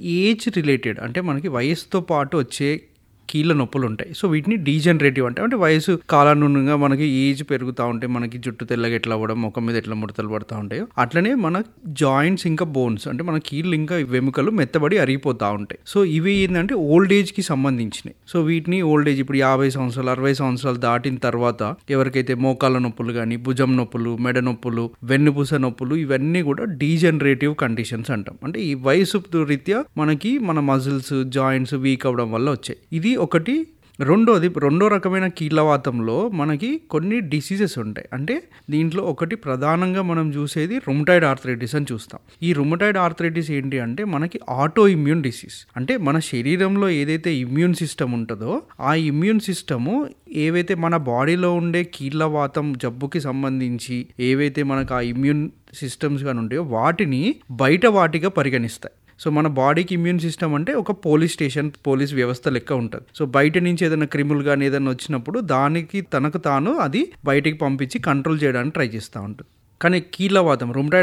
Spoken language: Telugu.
ఏజ్ రిలేటెడ్ అంటే మనకి వయసుతో పాటు వచ్చే కీళ్ళ నొప్పులు ఉంటాయి సో వీటిని డీజనరేటివ్ అంటే అంటే వయసు కాలానుగుణంగా మనకి ఏజ్ పెరుగుతూ ఉంటే మనకి జుట్టు తెల్లగా ఎట్లా అవ్వడం ముఖం మీద ఎట్లా ముడతలు పడుతూ ఉంటాయో అట్లనే మన జాయింట్స్ ఇంకా బోన్స్ అంటే మన కీళ్ళు ఇంకా వెముకలు మెత్తబడి అరిగిపోతూ ఉంటాయి సో ఇవి ఏంటంటే ఓల్డ్ ఏజ్కి సంబంధించినవి సో వీటిని ఓల్డ్ ఏజ్ ఇప్పుడు యాభై సంవత్సరాలు అరవై సంవత్సరాలు దాటిన తర్వాత ఎవరికైతే మోకాళ్ళ నొప్పులు కానీ భుజం నొప్పులు మెడ నొప్పులు వెన్నుపూస నొప్పులు ఇవన్నీ కూడా డీజనరేటివ్ కండిషన్స్ అంటాం అంటే ఈ వయసు రీత్యా మనకి మన మజిల్స్ జాయింట్స్ వీక్ అవ్వడం వల్ల వచ్చాయి ఇది ఒకటి రెండోది రెండో రకమైన కీళ్ళవాతంలో మనకి కొన్ని డిసీజెస్ ఉంటాయి అంటే దీంట్లో ఒకటి ప్రధానంగా మనం చూసేది రుమటాయిడ్ ఆర్థరైటిస్ అని చూస్తాం ఈ రుమటాయిడ్ ఆర్థరైటిస్ ఏంటి అంటే మనకి ఆటో ఇమ్యూన్ డిసీజ్ అంటే మన శరీరంలో ఏదైతే ఇమ్యూన్ సిస్టమ్ ఉంటుందో ఆ ఇమ్యూన్ సిస్టము ఏవైతే మన బాడీలో ఉండే కీళ్ళవాతం జబ్బుకి సంబంధించి ఏవైతే మనకు ఆ ఇమ్యూన్ సిస్టమ్స్ కానీ ఉంటాయో వాటిని బయట వాటిగా పరిగణిస్తాయి సో మన బాడీకి ఇమ్యూన్ సిస్టమ్ అంటే ఒక పోలీస్ స్టేషన్ పోలీస్ వ్యవస్థ లెక్క ఉంటుంది సో బయట నుంచి ఏదైనా క్రిములు కానీ ఏదైనా వచ్చినప్పుడు దానికి తనకు తాను అది బయటికి పంపించి కంట్రోల్ చేయడానికి ట్రై చేస్తూ ఉంటుంది కానీ కీళ్ళవాతం రుమటాయిడ్